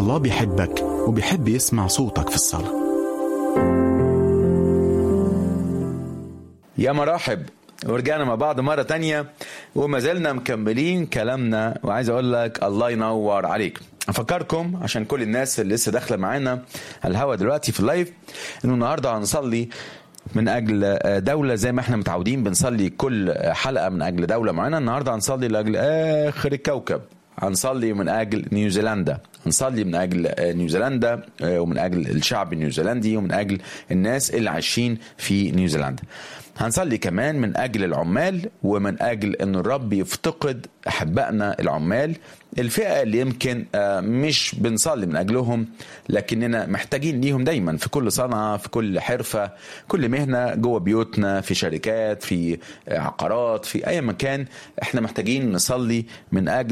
الله بيحبك وبيحب يسمع صوتك في الصلاة يا مرحب ورجعنا مع بعض مرة تانية وما زلنا مكملين كلامنا وعايز أقول لك الله ينور عليك أفكركم عشان كل الناس اللي لسه داخلة معانا على الهوا دلوقتي في اللايف إنه النهاردة هنصلي من أجل دولة زي ما احنا متعودين بنصلي كل حلقة من أجل دولة معينة النهاردة هنصلي لأجل آخر الكوكب هنصلي من اجل نيوزيلندا هنصلي من اجل نيوزيلندا ومن اجل الشعب النيوزيلندي ومن اجل الناس اللي عايشين في نيوزيلندا هنصلي كمان من اجل العمال ومن اجل ان الرب يفتقد احبائنا العمال الفئه اللي يمكن مش بنصلي من اجلهم لكننا محتاجين ليهم دايما في كل صنعه في كل حرفه كل مهنه جوه بيوتنا في شركات في عقارات في اي مكان احنا محتاجين نصلي من اجل